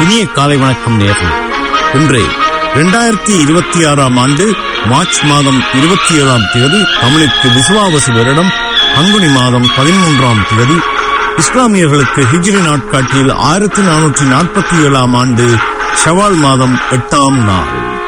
இனிய காலை வணக்கம் நேர்கள் இன்று இரண்டாயிரத்தி இருபத்தி ஆறாம் ஆண்டு மார்ச் மாதம் இருபத்தி ஏழாம் தேதி தமிழுக்கு விசுவாவசு வருடம் பங்குனி மாதம் பதிமூன்றாம் தேதி இஸ்லாமியர்களுக்கு ஹிஜ்ரி நாட்காட்டியில் ஆயிரத்தி நானூற்றி நாற்பத்தி ஏழாம் ஆண்டு ஷவால் மாதம் எட்டாம் நாள்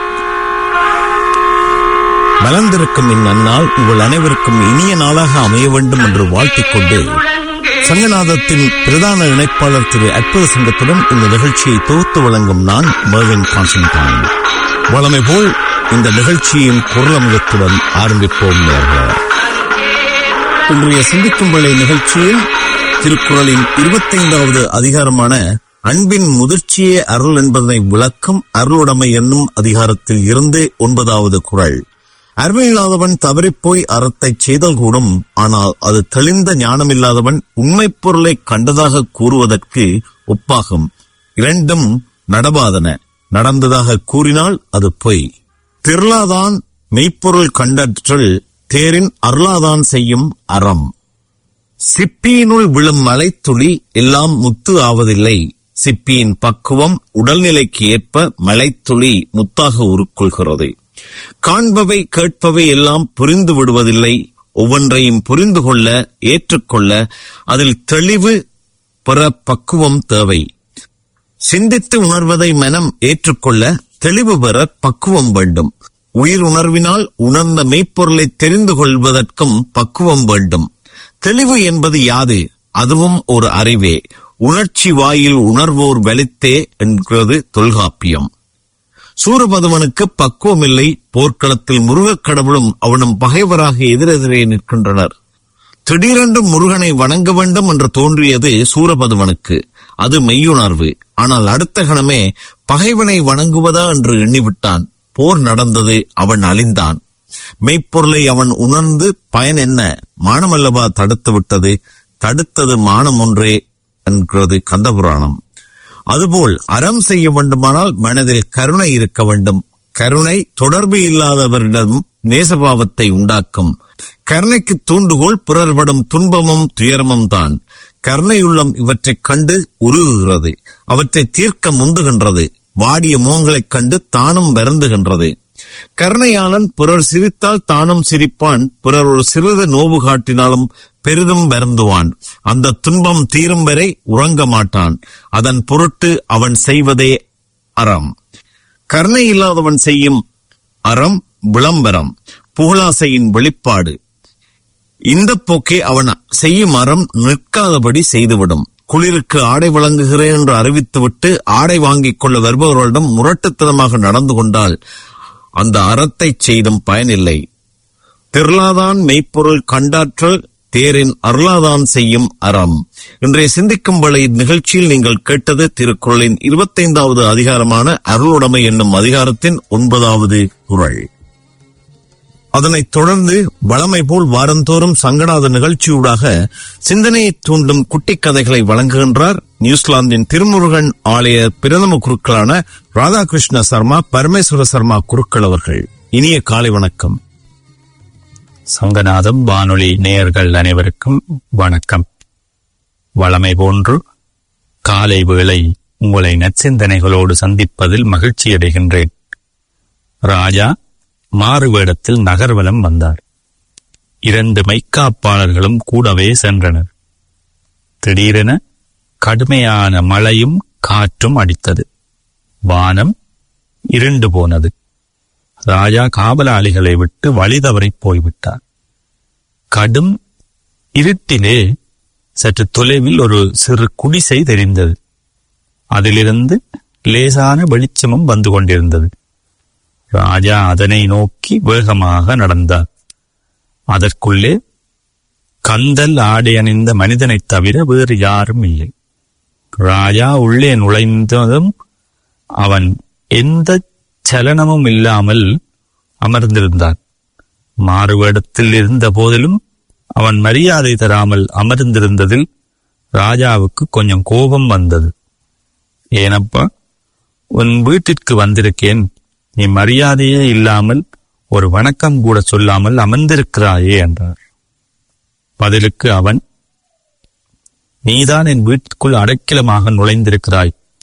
மலர்ந்திருக்கும் இந்நன்னாள் உங்கள் அனைவருக்கும் இனிய நாளாக அமைய வேண்டும் என்று வாழ்த்திக் கொண்டு சங்கநாதத்தின் பிரதான இணைப்பாளர் திரு அற்புத சங்கத்துடன் இந்த நிகழ்ச்சியை தொகுத்து வழங்கும் நான் மர்வின் கான்ஸ்டன்டைன் வளமை போல் இந்த நிகழ்ச்சியின் குரலமுகத்துடன் ஆரம்பிப்போம் நேர்களே இன்றைய சிந்திக்கும் வேளை நிகழ்ச்சியில் திருக்குறளின் இருபத்தைந்தாவது அதிகாரமான அன்பின் முதிர்ச்சியே அருள் என்பதனை விளக்கும் அருளுடைமை என்னும் அதிகாரத்தில் இருந்து ஒன்பதாவது குறள் அருமையில்லாதவன் தவறிப்போய் அறத்தை செய்தல் கூடும் ஆனால் அது தெளிந்த ஞானமில்லாதவன் உண்மைப் பொருளை கண்டதாக கூறுவதற்கு ஒப்பாகும் இரண்டும் நடவாதன நடந்ததாக கூறினால் அது பொய் திரளாதான் மெய்ப்பொருள் கண்டற்றல் தேரின் அருளாதான் செய்யும் அறம் சிப்பியினுள் விழும் மலைத்துளி எல்லாம் முத்து ஆவதில்லை சிப்பியின் பக்குவம் உடல்நிலைக்கு ஏற்ப மலைத்துளி முத்தாக உருக்கொள்கிறது காண்பவை கேட்பவை எல்லாம் புரிந்து விடுவதில்லை ஒவ்வொன்றையும் புரிந்து கொள்ள ஏற்றுக்கொள்ள அதில் தெளிவு பெற பக்குவம் தேவை சிந்தித்து உணர்வதை மனம் ஏற்றுக்கொள்ள தெளிவு பெற பக்குவம் வேண்டும் உயிர் உணர்வினால் உணர்ந்த மெய்ப்பொருளை தெரிந்து கொள்வதற்கும் பக்குவம் வேண்டும் தெளிவு என்பது யாது அதுவும் ஒரு அறிவே உணர்ச்சி வாயில் உணர்வோர் வெளித்தே என்கிறது தொல்காப்பியம் சூரபதுமனுக்கு பக்குவம் இல்லை போர்க்களத்தில் முருகக் கடவுளும் அவனும் பகைவராக எதிரெதிரே நிற்கின்றனர் திடீரென்று முருகனை வணங்க வேண்டும் என்று தோன்றியது சூரபதுமனுக்கு அது மெய்யுணர்வு ஆனால் அடுத்த கணமே பகைவனை வணங்குவதா என்று எண்ணிவிட்டான் போர் நடந்தது அவன் அழிந்தான் மெய்ப்பொருளை அவன் உணர்ந்து பயன் என்ன மானமல்லவா தடுத்து விட்டது தடுத்தது மானம் ஒன்றே என்கிறது கந்தபுராணம் அதுபோல் அறம் செய்ய வேண்டுமானால் மனதில் கருணை இருக்க வேண்டும் கருணை தொடர்பு இல்லாதவரிடம் நேசபாவத்தை உண்டாக்கும் கருணைக்கு தூண்டுகோல் பிறர்படும் துன்பமும் துயரமும் தான் கருணையுள்ளம் இவற்றைக் கண்டு உருகுகிறது அவற்றை தீர்க்க முந்துகின்றது வாடிய முகங்களைக் கண்டு தானும் வருந்துகின்றது கருணையாளன் பிறர் சிரித்தால் தானும் சிரிப்பான் பிறர் ஒரு சிறிது நோவு காட்டினாலும் பெரிதும் வருந்துவான் அந்த துன்பம் தீரும் வரை உறங்க மாட்டான் அதன் பொருட்டு அவன் செய்வதே அறம் கருணை இல்லாதவன் செய்யும் அறம் விளம்பரம் புகழாசையின் வெளிப்பாடு இந்த போக்கே அவன் செய்யும் அறம் நிற்காதபடி செய்துவிடும் குளிருக்கு ஆடை வழங்குகிறேன் என்று அறிவித்துவிட்டு ஆடை வாங்கிக் கொள்ள வருபவர்களிடம் முரட்டுத்தனமாக நடந்து கொண்டால் அந்த அறத்தை செய்தும் பயனில்லை திரளாதான் மெய்ப்பொருள் கண்டாற்றல் தேரின் அருளாதான் செய்யும் அறம் இன்றைய சிந்திக்கும் வேளை நிகழ்ச்சியில் நீங்கள் கேட்டது திருக்குறளின் இருபத்தைந்தாவது அதிகாரமான அருளுடைமை என்னும் அதிகாரத்தின் ஒன்பதாவது குறள் அதனைத் தொடர்ந்து வளமை போல் வாரந்தோறும் சங்கநாத நிகழ்ச்சியூடாக சிந்தனையை தூண்டும் குட்டிக் கதைகளை வழங்குகின்றார் நியூசிலாந்தின் திருமுருகன் ஆலய பிரதம குருக்களான ராதாகிருஷ்ண சர்மா பரமேஸ்வர சர்மா குருக்கள் அவர்கள் இனிய காலை வணக்கம் சங்கநாதம் வானொலி நேயர்கள் அனைவருக்கும் வணக்கம் வளமை போன்று காலை வேளை உங்களை நற்சிந்தனைகளோடு சந்திப்பதில் மகிழ்ச்சி அடைகின்றேன் ராஜா மாறு வேடத்தில் நகர்வலம் வந்தார் இரண்டு மைக்காப்பாளர்களும் கூடவே சென்றனர் திடீரென கடுமையான மழையும் காற்றும் அடித்தது வானம் இருண்டு போனது ராஜா காவலாளிகளை விட்டு வழி தவறிப் போய்விட்டார் கடும் இருட்டிலே சற்று தொலைவில் ஒரு சிறு குடிசை தெரிந்தது அதிலிருந்து லேசான வெளிச்சமும் வந்து கொண்டிருந்தது ராஜா அதனை நோக்கி வேகமாக நடந்தார் அதற்குள்ளே கந்தல் ஆடை அணிந்த மனிதனைத் தவிர வேறு யாரும் இல்லை ராஜா உள்ளே நுழைந்ததும் அவன் எந்த சலனமும் இல்லாமல் அமர்ந்திருந்தான் மாறுவேடத்தில் இருந்த போதிலும் அவன் மரியாதை தராமல் அமர்ந்திருந்ததில் ராஜாவுக்கு கொஞ்சம் கோபம் வந்தது ஏனப்பா உன் வீட்டிற்கு வந்திருக்கேன் நீ மரியாதையே இல்லாமல் ஒரு வணக்கம் கூட சொல்லாமல் அமர்ந்திருக்கிறாயே என்றார் பதிலுக்கு அவன் நீதான் என் வீட்டுக்குள் அடைக்கலமாக நுழைந்திருக்கிறாய்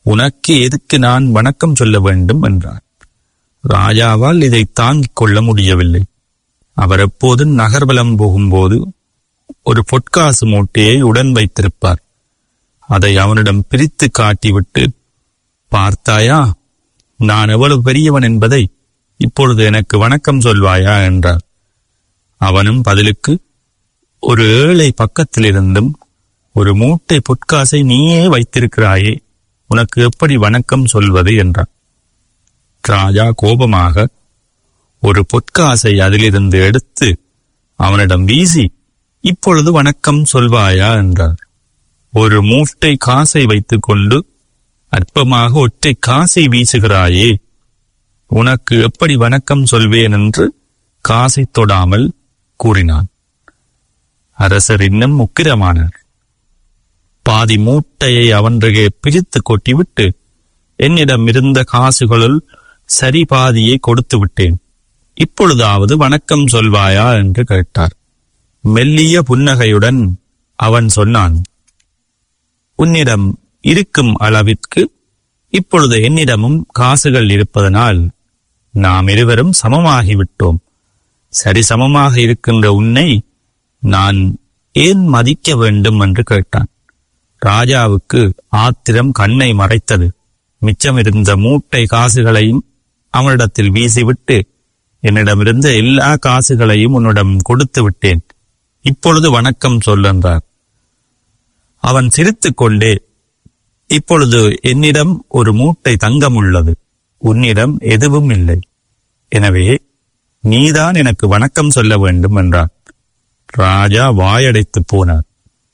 உனக்கு எதுக்கு நான் வணக்கம் சொல்ல வேண்டும் என்றார் ராஜாவால் இதை தாங்கிக் கொள்ள முடியவில்லை அவர் எப்போதும் நகர்வலம் போகும்போது ஒரு பொற்காசு மூட்டையை உடன் வைத்திருப்பார் அதை அவனிடம் பிரித்து காட்டிவிட்டு பார்த்தாயா நான் எவ்வளவு பெரியவன் என்பதை இப்பொழுது எனக்கு வணக்கம் சொல்வாயா என்றார் அவனும் பதிலுக்கு ஒரு ஏழை பக்கத்திலிருந்தும் ஒரு மூட்டை பொற்காசை நீயே வைத்திருக்கிறாயே உனக்கு எப்படி வணக்கம் சொல்வது என்றார் ராஜா கோபமாக ஒரு பொற்காசை அதிலிருந்து எடுத்து அவனிடம் வீசி இப்பொழுது வணக்கம் சொல்வாயா என்றார் ஒரு மூட்டை காசை வைத்துக்கொண்டு அற்பமாக ஒற்றை காசை வீசுகிறாயே உனக்கு எப்படி வணக்கம் சொல்வேன் என்று காசை தொடாமல் கூறினான் அரசர் இன்னும் முக்கிரமானார் பாதி மூட்டையை அவன்றையே பிரித்து கொட்டிவிட்டு என்னிடம் இருந்த காசுகளுள் சரி பாதியை கொடுத்து விட்டேன் இப்பொழுதாவது வணக்கம் சொல்வாயா என்று கேட்டார் மெல்லிய புன்னகையுடன் அவன் சொன்னான் உன்னிடம் இருக்கும் அளவிற்கு இப்பொழுது என்னிடமும் காசுகள் இருப்பதனால் நாம் இருவரும் சமமாகிவிட்டோம் சரிசமமாக இருக்கின்ற உன்னை நான் ஏன் மதிக்க வேண்டும் என்று கேட்டான் ராஜாவுக்கு ஆத்திரம் கண்ணை மறைத்தது மிச்சமிருந்த மூட்டை காசுகளையும் அவனிடத்தில் வீசிவிட்டு என்னிடமிருந்த எல்லா காசுகளையும் உன்னிடம் கொடுத்து விட்டேன் இப்பொழுது வணக்கம் சொல் என்றார் அவன் சிரித்துக் கொண்டே இப்பொழுது என்னிடம் ஒரு மூட்டை தங்கம் உள்ளது உன்னிடம் எதுவும் இல்லை எனவே நீதான் எனக்கு வணக்கம் சொல்ல வேண்டும் என்றார் ராஜா வாயடைத்து போனார்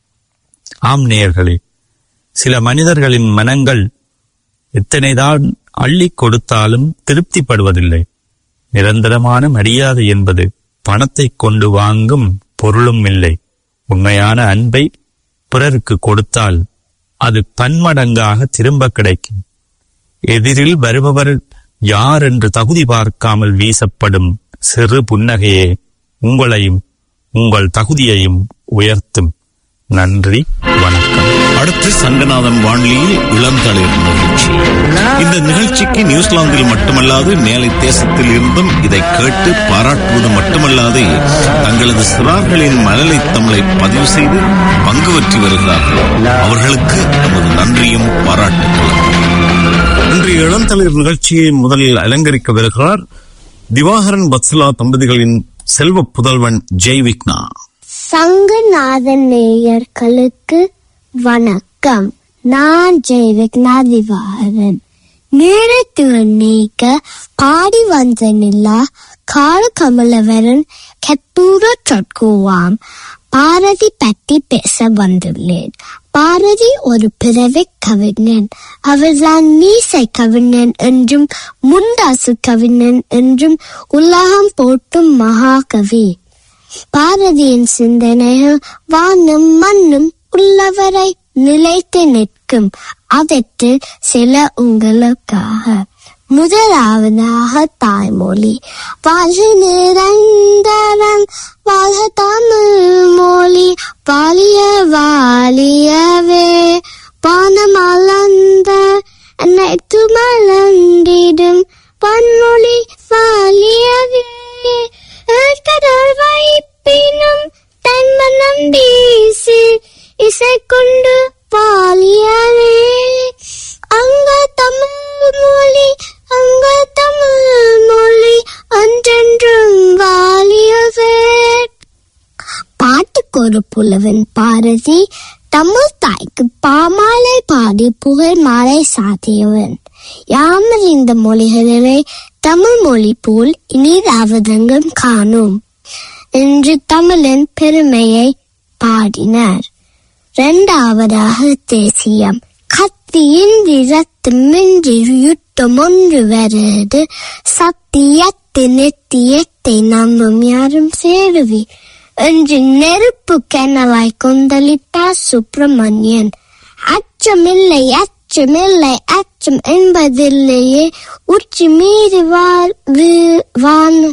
ஆம் நேயர்களே சில மனிதர்களின் மனங்கள் எத்தனைதான் அள்ளிக் கொடுத்தாலும் திருப்திப்படுவதில்லை நிரந்தரமான மரியாதை என்பது பணத்தை கொண்டு வாங்கும் பொருளும் இல்லை உண்மையான அன்பை பிறருக்கு கொடுத்தால் அது பன்மடங்காக திரும்ப கிடைக்கும் எதிரில் வருபவர் யார் என்று தகுதி பார்க்காமல் வீசப்படும் சிறு புன்னகையே உங்களையும் உங்கள் தகுதியையும் உயர்த்தும் நன்றி வணக்கம் அடுத்து சங்கநாதன் வானொலியில் இளந்தளிர் நிகழ்ச்சி இந்த நிகழ்ச்சிக்கு நியூசிலாந்தில் மட்டுமல்லாது மேலை தேசத்தில் இருந்தும் இதை கேட்டு பாராட்டுவது மட்டுமல்லாது தங்களது சிறார்களின் மழலை தமிழை பதிவு செய்து பங்கு பற்றி வருகிறார்கள் அவர்களுக்கு நமது நன்றியும் பாராட்டுகளும் இன்றைய இளந்தளிர் நிகழ்ச்சியை முதலில் அலங்கரிக்க வருகிறார் திவாகரன் பத்சலா தம்பதிகளின் செல்வ புதல்வன் ஜெய் விக்னா சங்கநாதன் நேயர்களுக்கு வணக்கம் நான் ஜெயவிக்னா திவாகரன் நீரத்து நீக்க பாடி வந்த நிலா காடு கமலவரன் கெத்தூர சொற்குவாம் பாரதி பற்றி பேச வந்துள்ளேன் பாரதி ஒரு பிறவி கவிஞன் அவர்தான் மீசை கவிஞன் என்றும் முண்டாசு கவிஞன் என்றும் உலகம் போட்டும் மகாகவி பாரதியின் சிந்தனைகள் வானும் மண்ணும் உள்ளவரை நிலைத்து நிற்கும் அவற்றில் சில உங்களுக்காக முதலாவதாக தாய்மொழி வாழ்க நிரந்தரம் வாழ்க தமிழ் மொழி வாலிய வாலியவே பானமலர்ந்த அனைத்து மலர்ந்திடும் பன்மொழி வாலியவே கடல் வைப்பினும் தன் மனம் வீசி இசை கொண்டு பாலியவே அங்க தமிழ் மொழி அங்க தமிழ் மொழி அன்றென்றும் வாலியவே பாட்டுக்கு ஒரு புலவன் பாரதி தமிழ் தாய்க்கு பாமாலை பாடி புகழ் மாலை சாத்தியவன் யாமர் இந்த மொழிகளிலே தமிழ் மொழி போல் இனிதாவதங்கம் காணும் என்று தமிழின் பெருமையை பாடினார் இரண்டாவதாக தேசியம் கத்தியின்றி ரத்தமின்றி யுத்தம் ஒன்று வருது சத்தியத்தை நெத்தியத்தை நம்பும் யாரும் சேருவி என்று நெருப்பு கனவாய் கொந்தளித்தார் சுப்பிரமணியன் அச்சமில்லை அச்சமில்லை அச்சம் என்பதில்லையே உச்சி மீறி வாழ்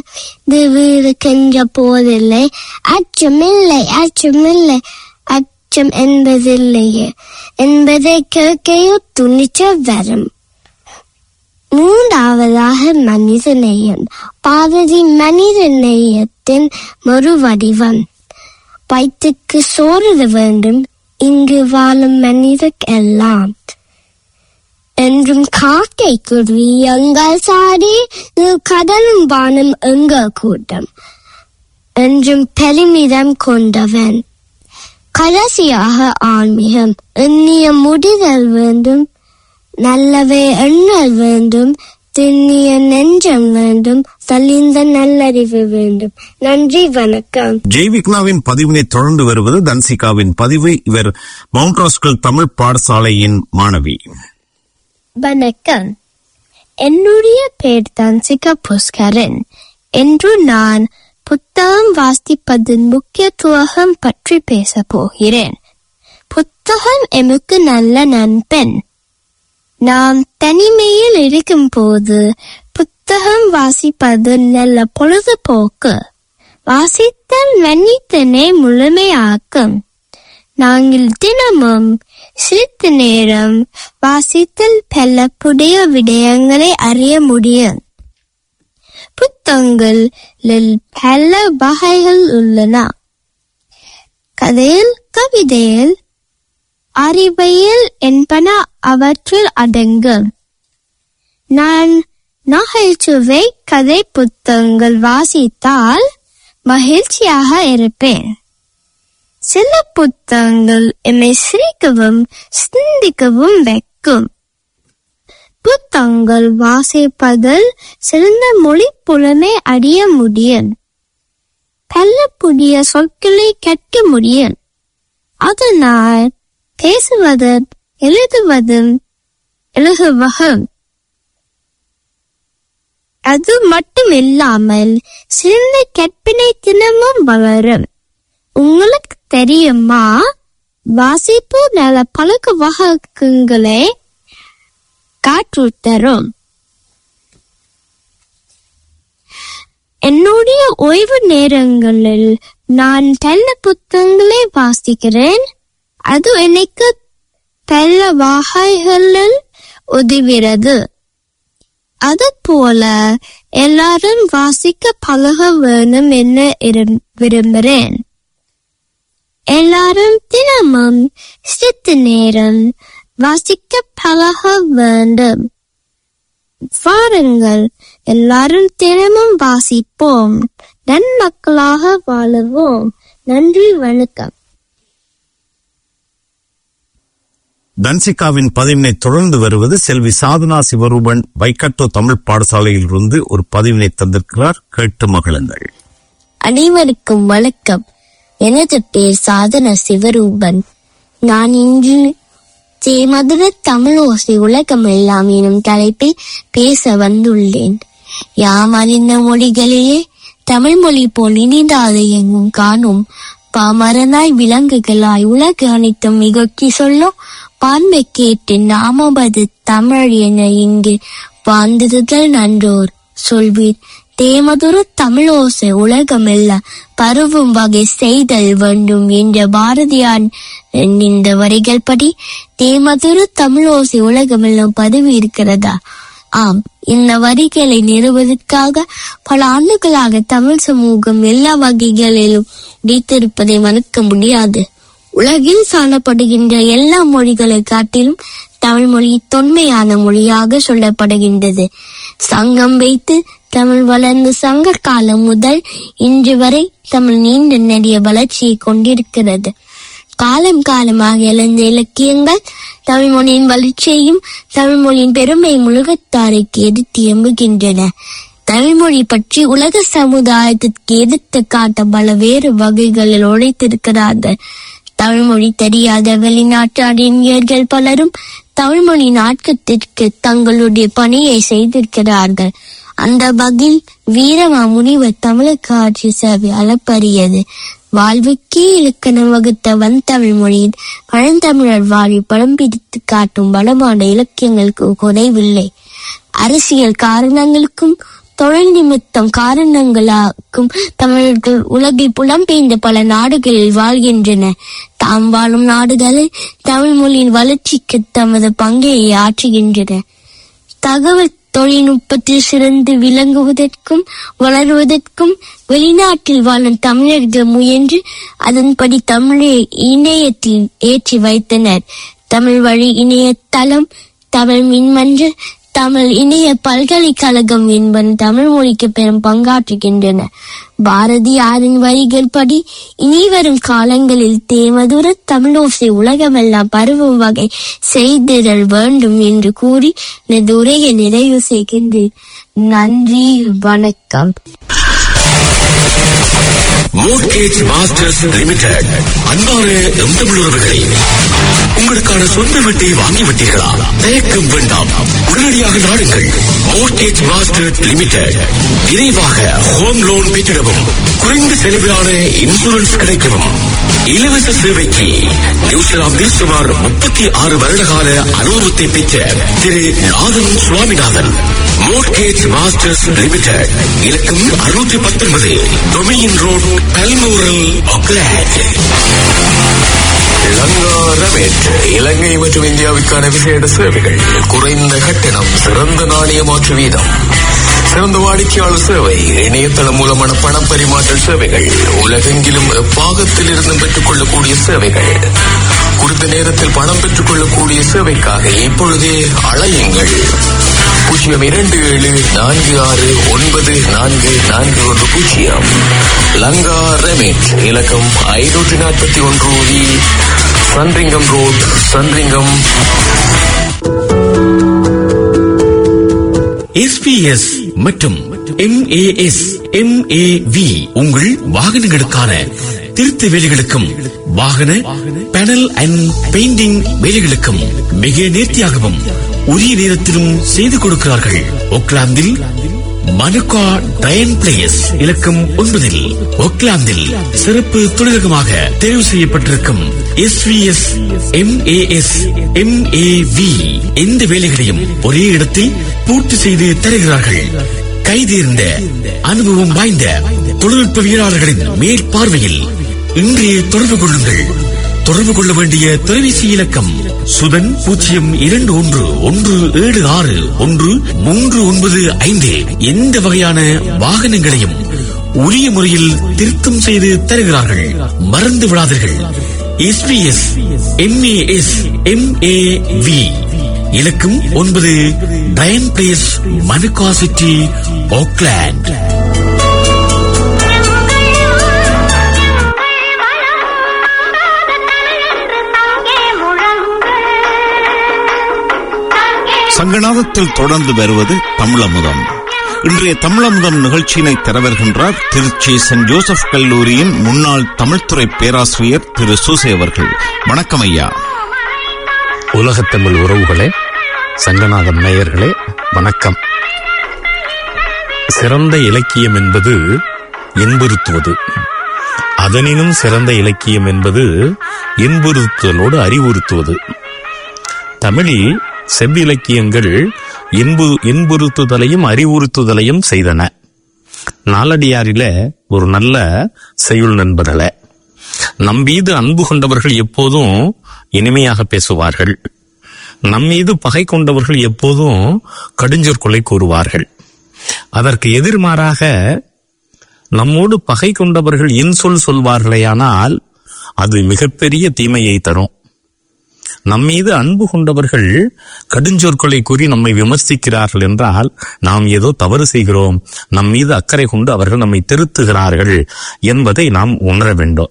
வாழ்ந்து வீடு கென்ற போதில்லை அச்சமில்லை அச்சமில்லை துணிச்சம் என்பதில்லையே என்பதை கேட்கையோ துணிச்சம் வரும் மூன்றாவதாக மனித நேயம் பாரதி மனித நேயத்தின் மறுவடிவம் வயிற்றுக்கு சோறுத வேண்டும் இங்கு வாழும் மனிதர் எல்லாம் என்றும் காக்கை குருவி எங்கள் சாடி கடலும் வானம் எங்கள் கூட்டம் என்றும் பெருமிதம் கொண்டவன் கடைசியாக ஆன்மீகம் எண்ணிய முடிதல் வேண்டும் நல்லவே எண்ணல் வேண்டும் திண்ணிய நெஞ்சம் வேண்டும் தெளிந்த நல்லறிவு வேண்டும் நன்றி வணக்கம் ஜெய்விக்னாவின் பதிவினை தொடர்ந்து வருவது தன்சிகாவின் பதிவு இவர் மவுண்ட் ராஸ்கல் தமிழ் பாடசாலையின் மாணவி வணக்கம் என்னுடைய பேர் தன்சிகா புஷ்கரன் என்று நான் புத்தகம் வாசிப்பதன் முக்கியத்துவம் பற்றி பேச போகிறேன் புத்தகம் எமக்கு நல்ல நண்பன் நாம் தனிமையில் இருக்கும்போது புத்தகம் வாசிப்பது நல்ல பொழுதுபோக்கு வாசித்தல் மன்னித்தனை முழுமையாக்கும் நாங்கள் தினமும் சிறிது நேரம் வாசித்தல் பல புதிய விடயங்களை அறிய முடியும் புத்தகங்களில் பல வகைகள் உள்ளன கதையில் கவிதையில் அறிவியல் என்பன அவற்றில் அடங்கும் நான் நகைச்சுவை கதை புத்தகங்கள் வாசித்தால் மகிழ்ச்சியாக இருப்பேன் சில புத்தகங்கள் என்னை சிரிக்கவும் சிந்திக்கவும் வைக்கும் புத்தகங்கள் வாசிப்பதில் சிறந்த மொழி புலமை அடைய முடியும் பல புதிய சொற்களை கேட்க முடியும் அதனால் பேசுவதும் எழுதுவதும் எழுதுவகம் அது மட்டும் இல்லாமல் சிறந்த கற்பினை தினமும் வளரும் உங்களுக்கு தெரியுமா வாசிப்பு நல்ல பழக்க வழக்கங்களை காற்றுத்தரும் என்னுடைய ஓய்வு நேரங்களில் நான் பல புத்தகங்களை வாசிக்கிறேன் அது எனக்கு பல வகைகளில் உதவுகிறது அது போல எல்லாரும் வாசிக்க பழக வேணும் என இரு- விரும்புகிறேன் எல்லாரும் தினமும் சிறிது நேரம் வாசிக்க பழக வேண்டும் வாருங்கள் எல்லாரும் தினமும் வாசிப்போம் நன்மக்களாக வாழுவோம் நன்றி வணக்கம் தன்சிகாவின் பதிவினை தொடர்ந்து வருவது செல்வி சாதனா சிவரூபன் வைக்கட்டோ தமிழ் பாடசாலையிலிருந்து ஒரு பதிவினை தந்திருக்கிறார் கேட்டு மகிழுங்கள் அனைவருக்கும் வணக்கம் எனது பேர் சாதன சிவரூபன் நான் இன்று தேமதுர தமிழ் ஓசை உலகம் எல்லாம் எனும் தலைப்பில் பேச வந்துள்ளேன் யாம் அறிந்த மொழிகளிலே தமிழ் மொழி போல் இனிதாது எங்கும் காணும் பாமரனாய் விலங்குகளாய் உலகு அனைத்தும் மிகக்கி சொல்லும் பான்மை கேட்டு நாமபது தமிழ் என இங்கு வாழ்ந்திருதல் நன்றோர் சொல்வீர் தேமதுர தமிழோசை உலகமெல்லாம் பரவும் வகை செய்தல் வேண்டும் என்ற பாரதியார் இந்த வரிகள் படி தேமதுர தமிழோசை உலகமெல்லாம் பதவி இருக்கிறதா ஆம் இந்த வரிகளை நிறுவதற்காக பல ஆண்டுகளாக தமிழ் சமூகம் எல்லா வகைகளிலும் உடைத்திருப்பதை மறுக்க முடியாது உலகில் காணப்படுகின்ற எல்லா மொழிகளை காட்டிலும் தமிழ் மொழி தொன்மையான மொழியாக சொல்லப்படுகின்றது சங்கம் வைத்து தமிழ் வளர்ந்த சங்க காலம் முதல் இன்று வரை தமிழ் நீண்ட நெடிய வளர்ச்சியை கொண்டிருக்கிறது காலம் காலமாக எழுந்த இலக்கியங்கள் தமிழ் மொழியின் வளர்ச்சியையும் தமிழ் மொழியின் பெருமையும் உலகத்தாருக்கு எடுத்து எம்புகின்றன தமிழ் மொழி பற்றி உலக சமுதாயத்திற்கு எடுத்து காட்ட பல வேறு வகைகளில் உழைத்திருக்கிறார்கள் தமிழ் மொழி தெரியாத வெளிநாட்டு அறிஞர்கள் பலரும் தமிழ் மொழி நாட்கத்திற்கு தங்களுடைய பணியை செய்திருக்கிறார்கள் அந்த வகையில் வீரமா முனிவர் தமிழுக்கு ஆட்சி சேவை அளப்பரியது வாழ்வுக்கே இலக்கணம் வகுத்த வன் தமிழ் மொழியில் பழந்தமிழர் வாழ்வை படம் பிடித்து காட்டும் வளமான இலக்கியங்களுக்கு குறைவில்லை அரசியல் காரணங்களுக்கும் தொழில் நிமித்தம் காரணங்களாக்கும் தமிழர்கள் உலகில் புலம்பெயர்ந்த பல நாடுகளில் வாழ்கின்றனர் தாம் வாழும் நாடுகளில் தமிழ் மொழியின் வளர்ச்சிக்கு தமது பங்கை ஆற்றுகின்றனர் தகவல் தொழில்நுட்பத்தில் சிறந்து விளங்குவதற்கும் வளருவதற்கும் வெளிநாட்டில் வாழும் தமிழர்கள் முயன்று அதன்படி தமிழை இணையத்தில் ஏற்றி வைத்தனர் தமிழ் வழி இணையதளம் தமிழ் மின்மஞ்சள் தமிழ் இணைய பல்கலைக்கழகம் என்பன தமிழ் மொழிக்கு பெரும் பங்காற்றுகின்றன பாரதியாரின் வரிகள் படி இனி வரும் காலங்களில் தேமதுர தமிழோசை உலகமெல்லாம் பருவும் வகை செய்திடல் வேண்டும் என்று கூறி எனது உரையை நிறைவு செய்கின்றேன் நன்றி வணக்கம் மோர்கேஜ் மாஸ்டர்ஸ் லிமிடெட் அன்பான எம் தமிழுறவுகளே உங்களுக்கான சொந்த வீட்டை வாங்கிவிட்டீர்களா தயக்கம் வேண்டாம் உடனடியாக நாடுங்கள் மோர்கேஜ் மாஸ்டர்ஸ் லிமிடெட் விரைவாக ஹோம் லோன் பெற்றிடவும் குறைந்த செலவிலான இன்சூரன்ஸ் கிடைக்கவும் இலவச சேவைக்கு நியூசிலாந்தில் சுமார் முப்பத்தி ஆறு வருடகால அனுபவத்தை பெற்ற Thiru Nathan Swaminathan mortgage masters limited இலக்கம் அறுநூற்றி பத்தொன்பது டொமியின் ரோட் கல்மூரல் ஒக்லாண்ட் இளங்காரமேற்று இலங்கை மற்றும் இந்தியாவுக்கான விசேட சேவைகள் குறைந்த கட்டணம் சிறந்த நாணய மாற்று வீதம் சிறந்த வாடிக்கையாளர் சேவை இணையதளம் மூலமான பண பரிமாற்ற சேவைகள் உலகெங்கிலும் எப்பாகத்தில் இருந்து பெற்றுக் கொள்ளக்கூடிய சேவைகள் குறித்த நேரத்தில் பணம் பெற்றுக் கொள்ளக்கூடிய சேவைக்காக இப்பொழுதே அழையுங்கள் பூஜ்ஜியம் இரண்டு ஏழு நான்கு ஆறு ஒன்பது நான்கு நான்கு ஒன்று பூஜ்ஜியம் லங்கா ரெமிட் இலக்கம் ஐநூற்றி நாற்பத்தி ஒன்று V Sandringham road Sandringham SPS மற்றும் எம்ஏஎஸ் எம்ஏவி உங்கள் வாகனங்களுக்கான திருத்த வேலைகளுக்கும் வாகன பேனல் அண்ட் பெயிண்டிங் வேலைகளுக்கும் மிக நேர்த்தியாகவும் உரிய நேரத்திலும் செய்து கொடுக்கிறார்கள் ஒக்லாந்தில் மனுகா டயன் பிளேஸ் இலக்கம் ஒன்பதில் ஒக்லாந்தில் சிறப்பு தொழிலகமாக தேர்வு செய்யப்பட்டிருக்கும் எஸ்விஎஸ் எம்ஏஎஸ் எம்ஏவி எந்த வேலைகளையும் ஒரே இடத்தில் பூர்த்தி செய்து தருகிறார்கள் கைதேர்ந்த அனுபவம் வாய்ந்த தொழில்நுட்பவியலாளர்களின் மேற்பார்வையில் இன்றைய தொடர்பு கொள்ளுங்கள் தொடர்பு கொள்ள வேண்டிய தொலைபேசி இலக்கம் சுதன் பூஜ்ஜியம் இரண்டு ஒன்று ஒன்று ஏழு ஆறு ஒன்று மூன்று ஒன்பது ஐந்து எந்த வகையான வாகனங்களையும் உரிய முறையில் திருத்தம் செய்து தருகிறார்கள் மறந்து விடாதீர்கள் எஸ்பிஎஸ் எம்ஏஎஸ் எம்ஏவி இலக்கம் ஒன்பது Diane place Manuka city Auckland சங்கநாதத்தில் தொடர்ந்து வருவது தமிழமுதம் இன்றைய தமிழமுதம் நிகழ்ச்சியினை தரவருகின்றார் திருச்சி சென்ட் ஜோசப் கல்லூரியின் முன்னாள் தமிழ்துறை பேராசிரியர் திரு சூசை அவர்கள் வணக்கம் ஐயா உலகத்தமிழ் உறவுகளே சங்கநாதம் நேயர்களே வணக்கம் சிறந்த இலக்கியம் என்பது இன்புறுத்துவது அதனினும் சிறந்த இலக்கியம் என்பது இன்புறுத்துதலோடு அறிவுறுத்துவது தமிழில் செவ்விலக்கியங்கள் இன்பு இன்புறுத்துதலையும் அறிவுறுத்துதலையும் செய்தன நாலடியாரில ஒரு நல்ல செய்யுள் நண்பர்களே நம் மீது அன்பு கொண்டவர்கள் எப்போதும் இனிமையாக பேசுவார்கள் நம் மீது பகை கொண்டவர்கள் எப்போதும் கடுஞ்சொற்கொலை கூறுவார்கள் அதற்கு எதிர்மாறாக நம்மோடு பகை கொண்டவர்கள் இன்சொல் சொல்வார்களேயானால் அது மிகப்பெரிய தீமையை தரும் நம் மீது அன்பு கொண்டவர்கள் கடுஞ்சொற்களை கூறி நம்மை விமர்சிக்கிறார்கள் என்றால் நாம் ஏதோ தவறு செய்கிறோம் நம் மீது அக்கறை கொண்டு அவர்கள் நம்மை திருத்துகிறார்கள் என்பதை நாம் உணர வேண்டும்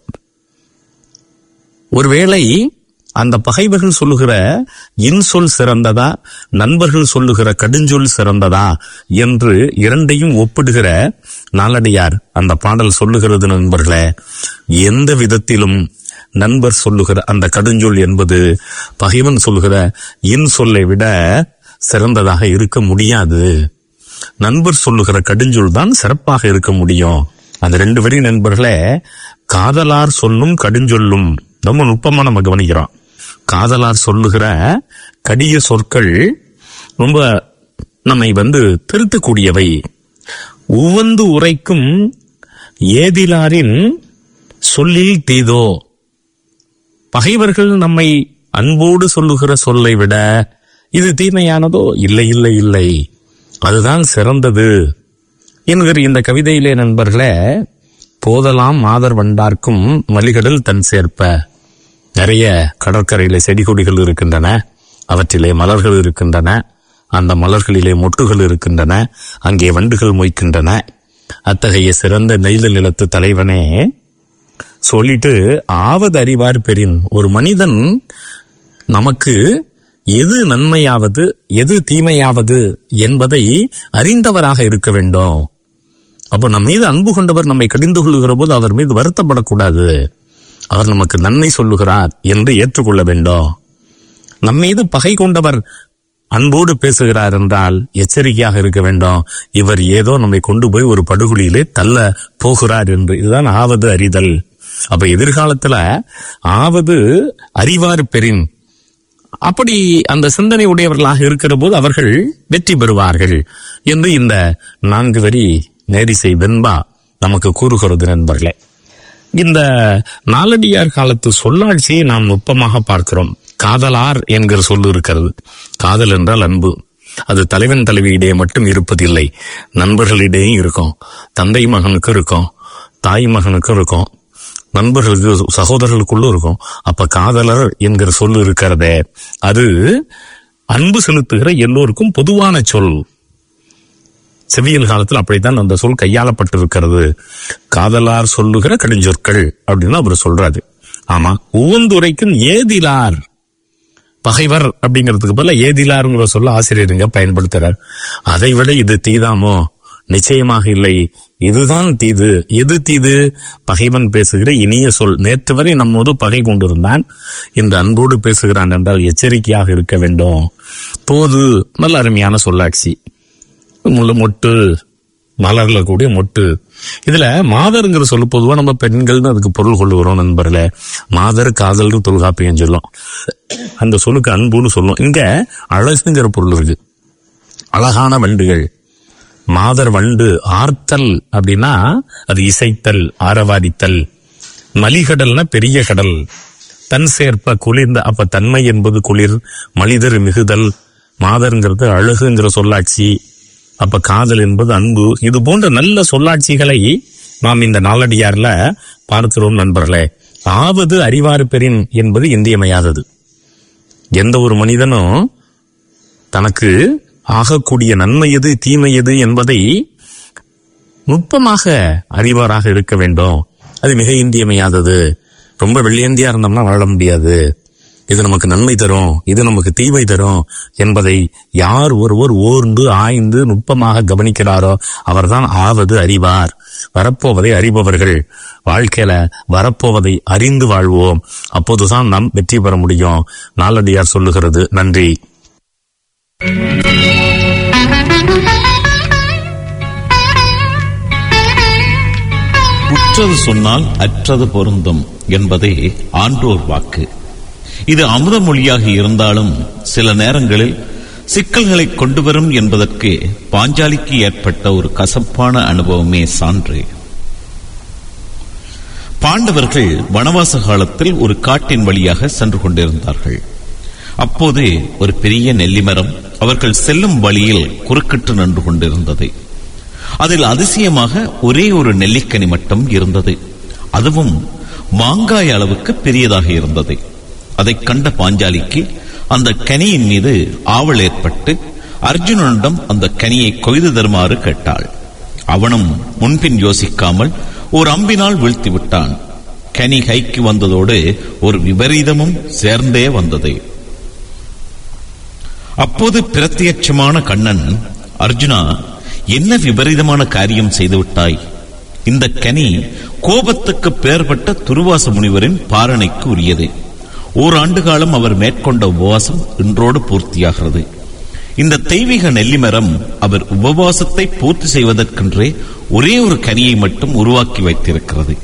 ஒருவேளை அந்த பகைவர்கள் சொல்லுகிற இன்சொல் சிறந்ததா நண்பர்கள் சொல்லுகிற கடுஞ்சொல் சிறந்ததா என்று இரண்டையும் ஒப்பிடுகிற நாளடியார் அந்த பாடல் சொல்லுகிறது நண்பர்களே எந்த விதத்திலும் நண்பர் சொல்லுகிற அந்த கடுஞ்சொல் என்பது பகைவன் சொல்லுகிற இன்சொல்லை விட சிறந்ததாக இருக்க முடியாது நண்பர் சொல்லுகிற கடுஞ்சொல் தான் சிறப்பாக இருக்க முடியும் அந்த ரெண்டு வரி நண்பர்களே காதலார் சொல்லும் கடுஞ்சொல்லும் ரொம்ப நுட்பமா நம்ம கவனிக்கிறோம் காதலார் சொல்லுகிற கடிய சொற்கள் ரொம்ப நம்மை வந்து திருத்தக்கூடியவை உவந்து உரைக்கும் ஏதிலாரின் சொல்லில் தீதோ பகைவர்கள் நம்மை அன்போடு சொல்லுகிற சொல்லை விட இது தீமையானதோ இல்லை இல்லை இல்லை அதுதான் சிறந்தது என்கிற இந்த கவிதையிலே நண்பர்களே போதலாம் மாதர் வண்டார்க்கும் மலிகடல் தன் சேர்ப்ப நிறைய கடற்கரையிலே செடி கொடிகள் இருக்கின்றன அவற்றிலே மலர்கள் இருக்கின்றன அந்த மலர்களிலே மொட்டுகள் இருக்கின்றன அங்கே வண்டுகள் மொய்க்கின்றன அத்தகைய சிறந்த நெய்த நிலத்து தலைவனே சொல்லிட்டு ஆவது அறிவார் பெறின் ஒரு மனிதன் நமக்கு எது நன்மையாவது எது தீமையாவது என்பதை அறிந்தவராக இருக்க வேண்டும் அப்போ நம் மீது அன்பு கொண்டவர் நம்மை கடிந்து கொள்ளுகிற போது அவர் மீது வருத்தப்படக்கூடாது அவர் நமக்கு நன்மை சொல்லுகிறார் என்று ஏற்றுக்கொள்ள வேண்டும் நம் மீது பகை கொண்டவர் அன்போடு பேசுகிறார் என்றால் எச்சரிக்கையாக இருக்க வேண்டும் இவர் ஏதோ நம்மை கொண்டு போய் ஒரு படுகொலியிலே தள்ள போகிறார் என்று இதுதான் ஆவது அறிதல் அப்ப எதிர்காலத்துல ஆவது அறிவார் பெறின் அப்படி அந்த சிந்தனை உடையவர்களாக இருக்கிற போது அவர்கள் வெற்றி பெறுவார்கள் என்று இந்த நான்கு வரி நேரிசை வெண்பா நமக்கு கூறுகிறது நண்பர்களே இந்த நாலடியார் காலத்து சொல்லாட்சியை நாம் நுட்பமாக பார்க்கிறோம் காதலார் என்கிற சொல்லு இருக்கிறது காதல் என்றால் அன்பு அது தலைவன் தலைவியிடையே மட்டும் இருப்பதில்லை நண்பர்களிடையே இருக்கும் தந்தை மகனுக்கு இருக்கும் தாய் மகனுக்கு இருக்கும் நண்பர்களுக்கு சகோதரர்களுக்குள்ள இருக்கும் அப்ப காதலர் என்கிற சொல்லு இருக்கிறதே அது அன்பு செலுத்துகிற எல்லோருக்கும் பொதுவான சொல் செவியல் காலத்தில் அப்படித்தான் அந்த சொல் கையாளப்பட்டிருக்கிறது காதலார் சொல்லுகிற கடுஞ்சொற்கள் அப்படின்னு அவர் சொல்றாரு ஆமா உவந்துரைக்கும் ஏதிலார் பகைவர் அப்படிங்கிறதுக்கு பதிலா ஏதிலாருங்கிற சொல்ல ஆசிரியருங்க பயன்படுத்துறார் அதை விட இது தீதாமோ நிச்சயமாக இல்லை இதுதான் தீது எது தீது பகைவன் பேசுகிற இனிய சொல் நேற்று வரை நம்மோடு பகை கொண்டிருந்தான் இந்த அன்போடு பேசுகிறான் என்றால் எச்சரிக்கையாக இருக்க வேண்டும் போது நல்ல அருமையான சொல்லாட்சி முள்ளு மொட்டு மலர்ல கூடிய மொட்டு இதுல மாதருங்கிற சொல்லு பொதுவா நம்ம பெண்கள்னு அதுக்கு பொருள் கொள்ளுகிறோம் நண்பர்களே மாதர் காதல்னு தொல்காப்பியம் சொல்லும் அந்த சொல்லுக்கு அன்புன்னு சொல்லும் இங்க அழகுங்கிற பொருள் இருக்கு அழகான வண்டுகள் மாதர் வண்டு ஆர்த்தல் அப்படின்னா அது இசைத்தல் ஆரவாதித்தல் மலிகடல்னா பெரிய கடல் தன் சேர்ப்ப குளிர்ந்த அப்ப தன்மை என்பது குளிர் மனிதர் மிகுதல் மாதர்ங்கிறது அழகுங்கிற சொல்லாட்சி அப்ப காதல் என்பது அன்பு இது போன்ற நல்ல சொல்லாட்சிகளை நாம் இந்த நாளடியார்ல பார்க்கிறோம் நண்பர்களே ஆவது அறிவாறு பெறின் என்பது இன்றியமையாதது எந்த ஒரு மனிதனும் தனக்கு ஆகக்கூடிய நன்மை எது தீமை எது என்பதை நுட்பமாக அறிவாராக இருக்க வேண்டும் அது மிக இன்றியமையாதது ரொம்ப வெள்ளியந்தியா இருந்தோம்னா வாழ முடியாது இது நமக்கு நன்மை தரும் இது நமக்கு தீமை தரும் என்பதை யார் ஒருவர் ஓர்ந்து ஆய்ந்து நுட்பமாக கவனிக்கிறாரோ அவர்தான் ஆவது அறிவார் வரப்போவதை அறிபவர்கள் வாழ்க்கையில வரப்போவதை அறிந்து வாழ்வோம் அப்போதுதான் நாம் வெற்றி பெற முடியும் நாளடியார் சொல்லுகிறது நன்றி உற்றது சொன்னால் அற்றது பொருந்தும் என்பதே ஆன்றோர் வாக்கு இது அமுத மொழியாக இருந்தாலும் சில நேரங்களில் சிக்கல்களை கொண்டு வரும் என்பதற்கு பாஞ்சாலிக்கு ஏற்பட்ட ஒரு கசப்பான அனுபவமே சான்று பாண்டவர்கள் வனவாச காலத்தில் ஒரு காட்டின் வழியாக சென்று கொண்டிருந்தார்கள் அப்போது ஒரு பெரிய நெல்லிமரம் அவர்கள் செல்லும் வழியில் குறுக்கிட்டு நின்று கொண்டிருந்தது அதில் அதிசயமாக ஒரே ஒரு நெல்லிக்கனி மட்டும் இருந்தது அதுவும் மாங்காய் அளவுக்கு பெரியதாக இருந்தது அதைக் கண்ட பாஞ்சாலிக்கு அந்த கனியின் மீது ஆவல் ஏற்பட்டு அர்ஜுனனிடம் அந்த கனியை கொய்து தருமாறு கேட்டாள் அவனும் முன்பின் யோசிக்காமல் ஒரு அம்பினால் வீழ்த்தி விட்டான் கனி கைக்கு வந்ததோடு ஒரு விபரீதமும் சேர்ந்தே வந்தது அப்போது பிரத்யட்சமான கண்ணன் அர்ஜுனா என்ன விபரீதமான காரியம் செய்துவிட்டாய் இந்த கனி கோபத்துக்கு பெயர்பட்ட துருவாச முனிவரின் பாரணைக்கு உரியது ஓராண்டு காலம் அவர் மேற்கொண்ட உபவாசம் இன்றோடு பூர்த்தியாகிறது இந்த தெய்வீக நெல்லிமரம் அவர் உபவாசத்தை பூர்த்தி செய்வதற்கென்றே ஒரே ஒரு கனியை மட்டும் உருவாக்கி வைத்திருக்கிறது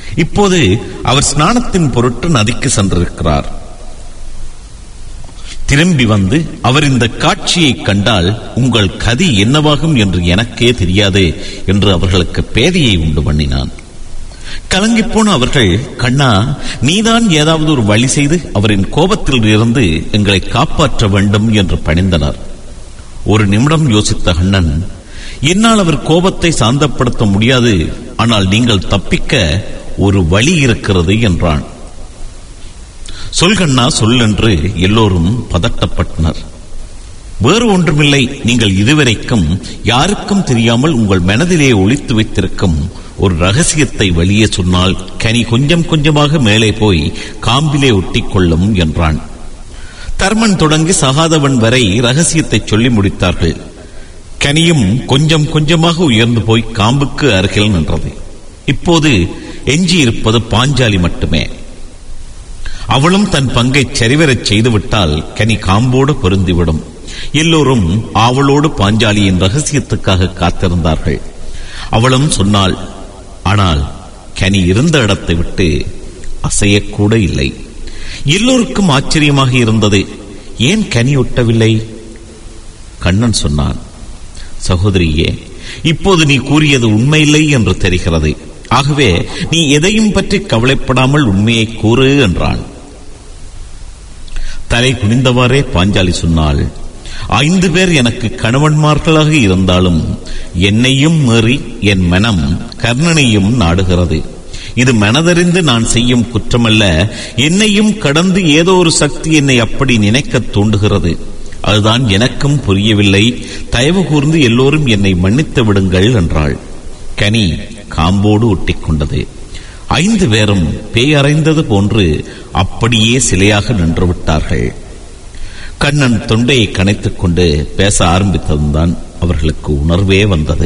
இப்போது அவர் ஸ்நானத்தின் பொருட்டு நதிக்கு சென்றிருக்கிறார் திரும்பி வந்து அவர் இந்த காட்சியை கண்டால் உங்கள் கதி என்னவாகும் என்று எனக்கே தெரியாது என்று அவர்களுக்கு பேதையை உண்டு பண்ணினான் கலங்கிப்போன அவர்கள் கண்ணா நீதான் ஏதாவது ஒரு வழி செய்து அவரின் கோபத்தில் இருந்து எங்களை காப்பாற்ற வேண்டும் என்று பணிந்தனர் ஒரு நிமிடம் யோசித்த அண்ணன் என்னால் அவர் கோபத்தை சாந்தப்படுத்த முடியாது ஆனால் நீங்கள் தப்பிக்க ஒரு வழி இருக்கிறது என்றான் சொல் கண்ணா சொல் என்று எல்லோரும் பதட்டப்பட்டனர் வேறு ஒன்றுமில்லை நீங்கள் இதுவரைக்கும் யாருக்கும் தெரியாமல் உங்கள் மனதிலே ஒளித்து வைத்திருக்கும் ஒரு ரகசியத்தை வெளியே சொன்னால் கனி கொஞ்சம் கொஞ்சமாக மேலே போய் காம்பிலே ஒட்டிக்கொள்ளும் என்றான் தர்மன் தொடங்கி சகாதவன் வரை ரகசியத்தை சொல்லி முடித்தார்கள் கனியும் கொஞ்சம் கொஞ்சமாக உயர்ந்து போய் காம்புக்கு அருகில் நின்றது இப்போது எஞ்சியிருப்பது பாஞ்சாலி மட்டுமே அவளும் தன் பங்கை சரிவரச் செய்துவிட்டால் கனி காம்போடு பொருந்திவிடும் எல்லோரும் ஆவலோடு பாஞ்சாலியின் ரகசியத்துக்காக காத்திருந்தார்கள் அவளும் சொன்னாள் ஆனால் கனி இருந்த இடத்தை விட்டு அசையக்கூட இல்லை எல்லோருக்கும் ஆச்சரியமாக இருந்தது ஏன் கனி ஒட்டவில்லை கண்ணன் சொன்னான் சகோதரியே இப்போது நீ கூறியது உண்மையில்லை என்று தெரிகிறது ஆகவே நீ எதையும் பற்றி கவலைப்படாமல் உண்மையை கூறு என்றான் தலை குனிந்தவாறே பாஞ்சாலி சொன்னாள் ஐந்து பேர் எனக்கு கணவன்மார்களாக இருந்தாலும் என்னையும் மீறி என் மனம் கர்ணனையும் நாடுகிறது இது மனதறிந்து நான் செய்யும் குற்றமல்ல என்னையும் கடந்து ஏதோ ஒரு சக்தி என்னை அப்படி நினைக்க தூண்டுகிறது அதுதான் எனக்கும் புரியவில்லை தயவு கூர்ந்து எல்லோரும் என்னை மன்னித்து விடுங்கள் என்றாள் கனி காம்போடு ஒட்டிக்கொண்டது ஐந்து பேரும் பேயறைந்தது போன்று அப்படியே சிலையாக நின்று விட்டார்கள் கண்ணன் தொண்டையை கனைத்துக் கொண்டு பேச ஆரம்பித்ததுதான் அவர்களுக்கு உணர்வே வந்தது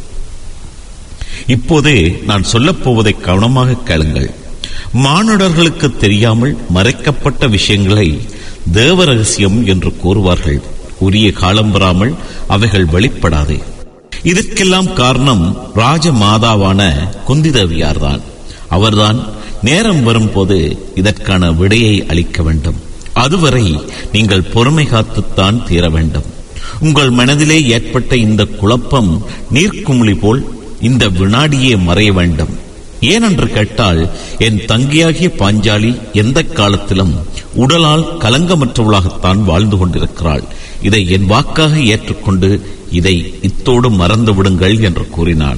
இப்போது நான் சொல்லப் போவதை கவனமாக கேளுங்கள் மானுடர்களுக்கு தெரியாமல் மறைக்கப்பட்ட விஷயங்களை தேவ ரகசியம் என்று கூறுவார்கள் உரிய காலம் வராமல் அவைகள் வெளிப்படாது இதற்கெல்லாம் காரணம் ராஜ மாதாவான குந்திதேவியார்தான் அவர்தான் நேரம் வரும்போது இதற்கான விடையை அளிக்க வேண்டும் அதுவரை நீங்கள் பொறுமை காத்துத்தான் தீர வேண்டும் உங்கள் மனதிலே ஏற்பட்ட இந்த குழப்பம் நீர்க்குமிழி போல் இந்த வினாடியே மறைய வேண்டும் ஏனென்று கேட்டால் என் தங்கியாகிய பாஞ்சாலி எந்த காலத்திலும் உடலால் கலங்கமற்றவளாகத்தான் வாழ்ந்து கொண்டிருக்கிறாள் இதை என் வாக்காக ஏற்றுக்கொண்டு இதை இத்தோடு மறந்து விடுங்கள் என்று கூறினான்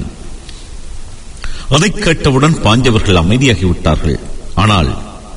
அதைக் கேட்டவுடன் பாஞ்சவர்கள் அமைதியாகிவிட்டார்கள் ஆனால்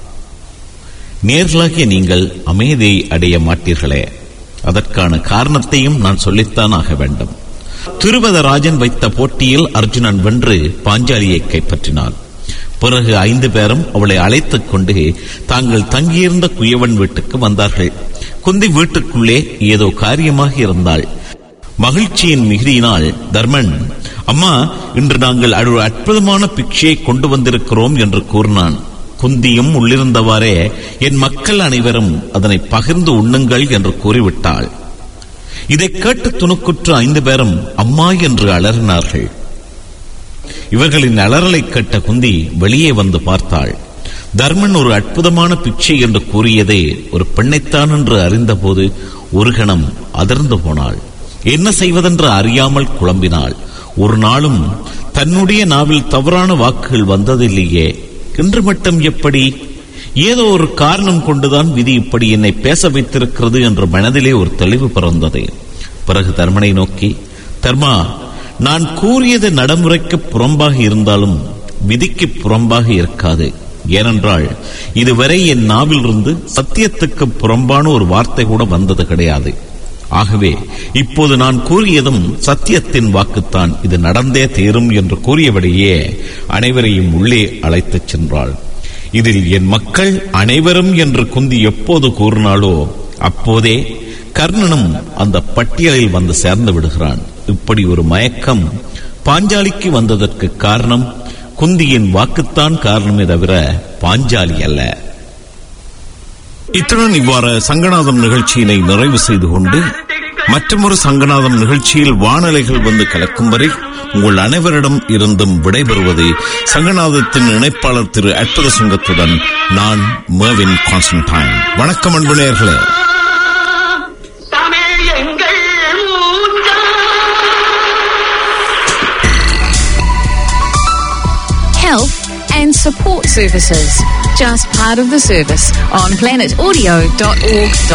நேர்களாகிய நீங்கள் அமைதியை அடைய மாட்டீர்களே அதற்கான காரணத்தையும் நான் சொல்லித்தான் ஆக வேண்டும் திருவதராஜன் வைத்த போட்டியில் அர்ஜுனன் வென்று பாஞ்சாலியை கைப்பற்றினான் பிறகு ஐந்து பேரும் அவளை அழைத்துக் கொண்டு தாங்கள் தங்கியிருந்த குயவன் வீட்டுக்கு வந்தார்கள் குந்தி வீட்டுக்குள்ளே ஏதோ காரியமாக இருந்தாள் மகிழ்ச்சியின் மிகுதியினால் தர்மன் அம்மா இன்று நாங்கள் ஒரு அற்புதமான பிக்ஷையை கொண்டு வந்திருக்கிறோம் என்று கூறினான் குந்தியும் உள்ளிருந்தவாறே என் மக்கள் அனைவரும் அதனை பகிர்ந்து உண்ணுங்கள் என்று கூறிவிட்டாள் இதைக் கேட்டு துணுக்குற்ற ஐந்து பேரும் அம்மா என்று அலறினார்கள் இவர்களின் அலறலைக் கேட்ட குந்தி வெளியே வந்து பார்த்தாள் தர்மன் ஒரு அற்புதமான பிச்சை என்று கூறியதே ஒரு பெண்ணைத்தான் என்று அறிந்தபோது ஒரு கணம் அதிர்ந்து போனாள் என்ன செய்வதென்று அறியாமல் குழம்பினாள் ஒரு நாளும் தன்னுடைய நாவில் தவறான வாக்குகள் வந்ததில்லையே இன்று மட்டும் எப்படி ஏதோ ஒரு காரணம் கொண்டுதான் விதி இப்படி என்னை பேச வைத்திருக்கிறது என்ற மனதிலே ஒரு தெளிவு பிறந்தது பிறகு தர்மனை நோக்கி தர்மா நான் கூறியது நடைமுறைக்கு புறம்பாக இருந்தாலும் விதிக்கு புறம்பாக இருக்காது ஏனென்றால் இதுவரை என் நாவிலிருந்து சத்தியத்துக்கு புறம்பான ஒரு வார்த்தை கூட வந்தது கிடையாது ஆகவே இப்போது நான் கூறியதும் சத்தியத்தின் வாக்குத்தான் இது நடந்தே தீரும் என்று கூறியபடியே அனைவரையும் உள்ளே அழைத்துச் சென்றாள் இதில் என் மக்கள் அனைவரும் என்று குந்தி எப்போது கூறினாளோ அப்போதே கர்ணனும் அந்த பட்டியலில் வந்து சேர்ந்து விடுகிறான் இப்படி ஒரு மயக்கம் பாஞ்சாலிக்கு வந்ததற்கு காரணம் குந்தியின் வாக்குத்தான் காரணமே தவிர பாஞ்சாலி அல்ல இத்துடன் இவ்வாறு சங்கநாதம் நிகழ்ச்சியினை நிறைவு செய்து கொண்டு மற்றொரு சங்கநாதம் நிகழ்ச்சியில் வானலைகள் வந்து கலக்கும் வரை உங்கள் அனைவரிடம் இருந்தும் விடைபெறுவது சங்கநாதத்தின் இணைப்பாளர் திரு அற்புத சிங்கத்துடன் நான் மேவின் கான்ஸ்டன்டைன் வணக்கம் அன்பு நேயர்களே and support services. Just part of the service on planetaudio.org.nz.